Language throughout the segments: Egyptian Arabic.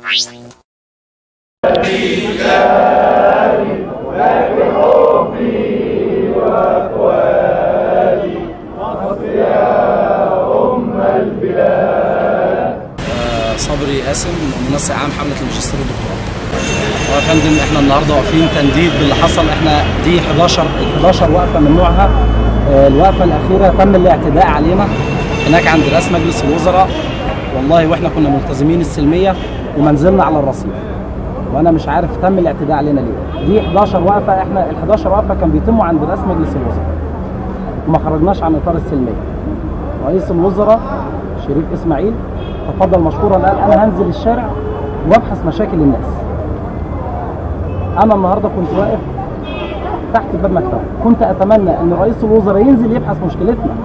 صبري قاسم منسق عام حمله الماجستير والدكتوراه. هو يا فندم احنا النهارده واقفين تنديد باللي حصل احنا دي 11 11 وقفه من نوعها آه، الوقفه الاخيره تم الاعتداء علينا هناك عند رئاس مجلس الوزراء والله واحنا كنا ملتزمين السلميه وما نزلنا على الرصيف وانا مش عارف تم الاعتداء علينا ليه دي 11 وقفه احنا ال 11 وقفه كان بيتموا عند رئاس مجلس الوزراء وما خرجناش عن اطار السلميه رئيس الوزراء شريف اسماعيل تفضل مشكورا قال انا هنزل الشارع وابحث مشاكل الناس انا النهارده كنت واقف تحت باب مكتبه كنت اتمنى ان رئيس الوزراء ينزل يبحث مشكلتنا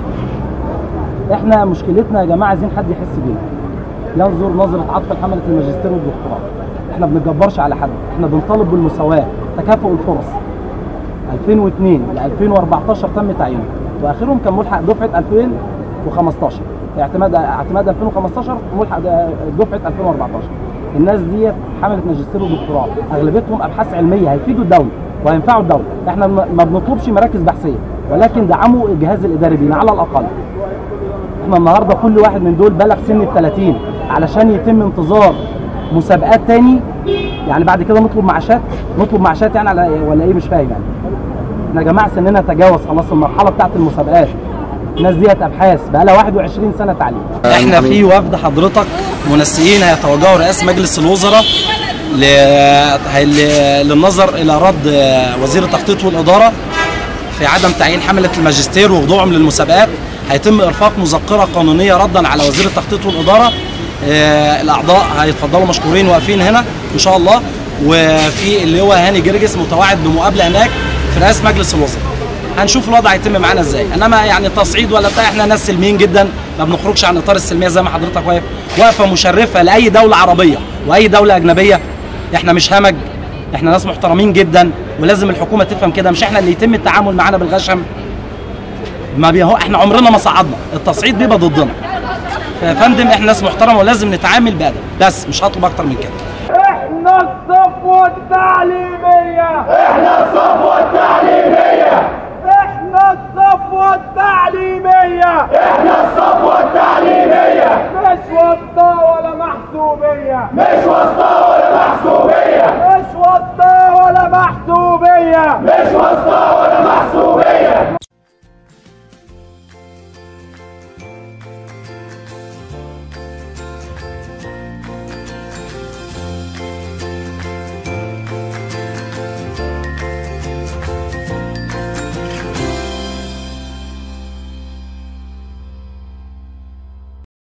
احنا مشكلتنا يا جماعه عايزين حد يحس بينا ينظر نظره عطف لحمله الماجستير والدكتوراه احنا ما بنتجبرش على حد احنا بنطالب بالمساواه تكافؤ الفرص 2002 ل 2014 تم تعيينه واخرهم كان ملحق دفعه 2015 اعتماد اعتماد 2015 ملحق دفعه 2014 الناس دي حملت ماجستير ودكتوراه اغلبيتهم ابحاث علميه هيفيدوا الدوله وهينفعوا الدوله احنا ما ما بنطلبش مراكز بحثيه ولكن دعموا الجهاز الاداري بينا على الاقل احنا النهارده كل واحد من دول بلغ سن ال 30 علشان يتم انتظار مسابقات تاني يعني بعد كده نطلب معاشات نطلب معاشات يعني على ولا ايه مش فاهم يعني احنا يا جماعه سننا تجاوز خلاص المرحله بتاعت المسابقات الناس ديت ابحاث بقى لها 21 سنه تعليم احنا في وفد حضرتك منسقين هيتوجهوا رئاس مجلس الوزراء ل... ل- للنظر الى رد وزير التخطيط والاداره في عدم تعيين حمله الماجستير وخضوعهم للمسابقات هيتم ارفاق مذكره قانونيه ردا على وزير التخطيط والاداره آه، الاعضاء هيتفضلوا مشكورين واقفين هنا ان شاء الله وفي اللي هو هاني جرجس متوعد بمقابله هناك في رئاس مجلس الوزراء هنشوف الوضع هيتم معانا ازاي انما يعني تصعيد ولا بتاع احنا ناس سلميين جدا ما بنخرجش عن اطار السلميه زي ما حضرتك واقف وقفه مشرفه لاي دوله عربيه واي دوله اجنبيه احنا مش همج احنا ناس محترمين جدا ولازم الحكومه تفهم كده مش احنا اللي يتم التعامل معانا بالغشم ما بي هو احنا عمرنا ما صعدنا التصعيد بيبقى ضدنا يا فندم احنا ناس محترمه ولازم نتعامل بادب بس مش هطلب اكتر من كده احنا الصفوة التعليمية احنا الصفوة التعليمية احنا الصفوة التعليمية احنا الصفوة التعليمية مش وسطى ولا محسوبية مش وسطى ولا محسوبية مش وسطى ولا محسوبية مش وسطى ولا محسوبية